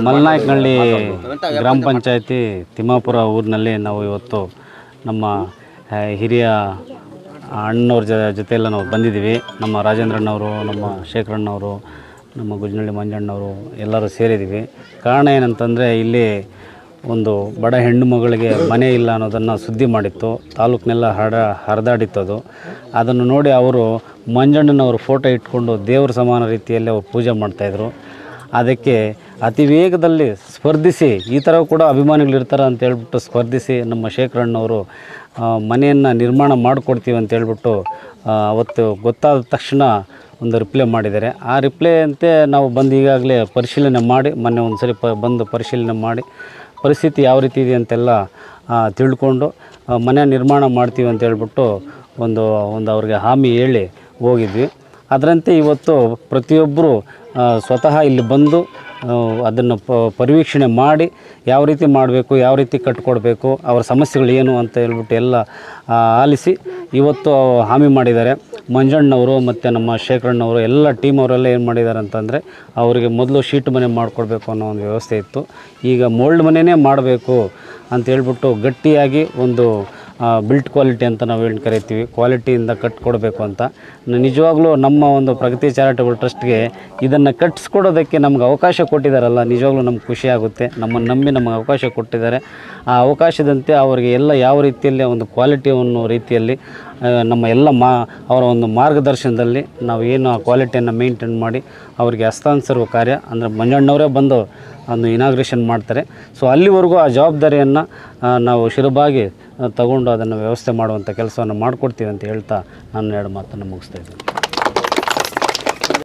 ಮಲ್ನಾಯಕನಹಳ್ಳಿ ಗ್ರಾಮ ಪಂಚಾಯತಿ ತಿಮ್ಮಾಪುರ ಊರಿನಲ್ಲಿ ನಾವು ಇವತ್ತು ನಮ್ಮ ಆ, ಹಿರಿಯ ಅಣ್ಣವ್ರ ಜ ಜೊತೆಯೆಲ್ಲ ನಾವು ಬಂದಿದ್ದೀವಿ ನಮ್ಮ ರಾಜೇಂದ್ರಣ್ಣವರು ನಮ್ಮ ಶೇಖರಣ್ಣವರು ನಮ್ಮ ಗುಜ್ನಳ್ಳಿ ಮಂಜಣ್ಣವರು ಎಲ್ಲರೂ ಸೇರಿದ್ದೀವಿ ಕಾರಣ ಏನಂತಂದರೆ ಇಲ್ಲಿ ಒಂದು ಬಡ ಹೆಣ್ಣು ಮಗಳಿಗೆ ಮನೆ ಇಲ್ಲ ಅನ್ನೋದನ್ನು ಸುದ್ದಿ ಮಾಡಿತ್ತು ತಾಲೂಕಿನೆಲ್ಲ ಹರ ಹರಿದಾಡಿತ್ತು ಅದು ಅದನ್ನು ನೋಡಿ ಅವರು ಮಂಜಣ್ಣನವರು ಫೋಟೋ ಇಟ್ಕೊಂಡು ದೇವ್ರ ಸಮಾನ ರೀತಿಯಲ್ಲಿ ಅವ್ರು ಪೂಜೆ ಮಾಡ್ತಾಯಿದ್ರು ಅದಕ್ಕೆ ಅತಿ ವೇಗದಲ್ಲಿ ಸ್ಪರ್ಧಿಸಿ ಈ ಥರ ಕೂಡ ಅಭಿಮಾನಿಗಳಿರ್ತಾರೆ ಅಂತ ಹೇಳ್ಬಿಟ್ಟು ಸ್ಪರ್ಧಿಸಿ ನಮ್ಮ ಶೇಖರಣ್ಣವರು ಮನೆಯನ್ನು ನಿರ್ಮಾಣ ಮಾಡಿಕೊಡ್ತೀವಿ ಅಂತ ಹೇಳ್ಬಿಟ್ಟು ಆ, ಅವತ್ತು ಗೊತ್ತಾದ ತಕ್ಷಣ ಒಂದು ರಿಪ್ಲೈ ಮಾಡಿದ್ದಾರೆ ಆ ರಿಪ್ಲೈ ಅಂತೆ ನಾವು ಬಂದು ಈಗಾಗಲೇ ಪರಿಶೀಲನೆ ಮಾಡಿ ಮೊನ್ನೆ ಒಂದು ಸರಿ ಪ ಬಂದು ಪರಿಶೀಲನೆ ಮಾಡಿ ಪರಿಸ್ಥಿತಿ ಯಾವ ರೀತಿ ಇದೆ ಅಂತೆಲ್ಲ ಆ, ತಿಳ್ಕೊಂಡು ಆ, ಮನೆ ನಿರ್ಮಾಣ ಮಾಡ್ತೀವಿ ಅಂತ ಹೇಳ್ಬಿಟ್ಟು ಒಂದು ಒಂದು ಅವ್ರಿಗೆ ಹಾಮಿ ಹೇಳಿ ಹೋಗಿದ್ವಿ ಅದರಂತೆ ಇವತ್ತು ಪ್ರತಿಯೊಬ್ಬರು ಆ, ಸ್ವತಃ ಇಲ್ಲಿ ಬಂದು ಅದನ್ನು ಪ ಪರಿವೀಕ್ಷಣೆ ಮಾಡಿ ಯಾವ ರೀತಿ ಮಾಡಬೇಕು ಯಾವ ರೀತಿ ಕಟ್ಕೊಡ್ಬೇಕು ಅವರ ಸಮಸ್ಯೆಗಳು ಏನು ಅಂತ ಹೇಳ್ಬಿಟ್ಟು ಎಲ್ಲ ಆ, ಆಲಿಸಿ ಇವತ್ತು ಹಾಮಿ ಮಾಡಿದ್ದಾರೆ ಮಂಜಣ್ಣವರು ಮತ್ತು ನಮ್ಮ ಶೇಖರಣ್ಣವರು ಎಲ್ಲ ಟೀಮ್ ಅವರೆಲ್ಲ ಏನು ಮಾಡಿದ್ದಾರೆ ಅಂತಂದರೆ ಅವರಿಗೆ ಮೊದಲು ಶೀಟ್ ಮನೆ ಮಾಡಿಕೊಡ್ಬೇಕು ಅನ್ನೋ ಒಂದು ವ್ಯವಸ್ಥೆ ಇತ್ತು ಈಗ ಮೋಲ್ಡ್ ಮನೆಯೇ ಮಾಡಬೇಕು ಅಂತ ಹೇಳ್ಬಿಟ್ಟು ಗಟ್ಟಿಯಾಗಿ ಒಂದು ಬಿಲ್ಟ್ ಕ್ವಾಲಿಟಿ ಅಂತ ನಾವು ಹೇಳಿ ಕರಿತೀವಿ ಕ್ವಾಲಿಟಿಯಿಂದ ಕಟ್ಕೊಡ್ಬೇಕು ಅಂತ ನ- ನಿಜವಾಗ್ಲೂ ನಮ್ಮ ಒಂದು ಪ್ರಗತಿ ಚಾರಿಟಬಲ್ ಟ್ರಸ್ಟ್ಗೆ ಇದನ್ನು ಕಟ್ಟಿಸ್ಕೊಡೋದಕ್ಕೆ ನಮ್ಗೆ ಅವಕಾಶ ಕೊಟ್ಟಿದ್ದಾರಲ್ಲ ನಿಜವಾಗ್ಲೂ ನಮ್ಗೆ ಖುಷಿ ಆಗುತ್ತೆ ನಮ್ಮನ್ನು ನಂಬಿ ನಮಗೆ ಅವಕಾಶ ಕೊಟ್ಟಿದ್ದಾರೆ ಆ ಅವಕಾಶದಂತೆ ಅವರಿಗೆ ಎಲ್ಲ ಯಾವ ರೀತಿಯಲ್ಲಿ ಒಂದು ಕ್ವಾಲಿಟಿ ಅನ್ನೋ ರೀತಿಯಲ್ಲಿ ಆ, ನಮ್ಮ ಎಲ್ಲ ಮಾ ಅವರ ಒಂದು ಮಾರ್ಗದರ್ಶನದಲ್ಲಿ ನಾವು ಏನು ಆ ಕ್ವಾಲಿಟಿಯನ್ನು ಮೇಂಟೈನ್ ಮಾಡಿ ಅವರಿಗೆ ಹಸ್ತಾಂತರಿಸುವ ಕಾರ್ಯ ಅಂದರೆ ಮಂಜಣ್ಣವರೇ ಬಂದು ಒಂದು ಇನಾಗ್ರೇಷನ್ ಮಾಡ್ತಾರೆ ಸೊ ಅಲ್ಲಿವರೆಗೂ ಆ ಜವಾಬ್ದಾರಿಯನ್ನು ನಾವು ಶಿರಬಾಗಿ ತಗೊಂಡು ಅದನ್ನು ವ್ಯವಸ್ಥೆ ಮಾಡುವಂಥ ಕೆಲಸವನ್ನು ಮಾಡಿಕೊಡ್ತೀವಿ ಅಂತ ಹೇಳ್ತಾ ನಾನು ಎರಡು ಮಾತನ್ನು ಮುಗಿಸ್ತಾ ಇದ್ದೀನಿ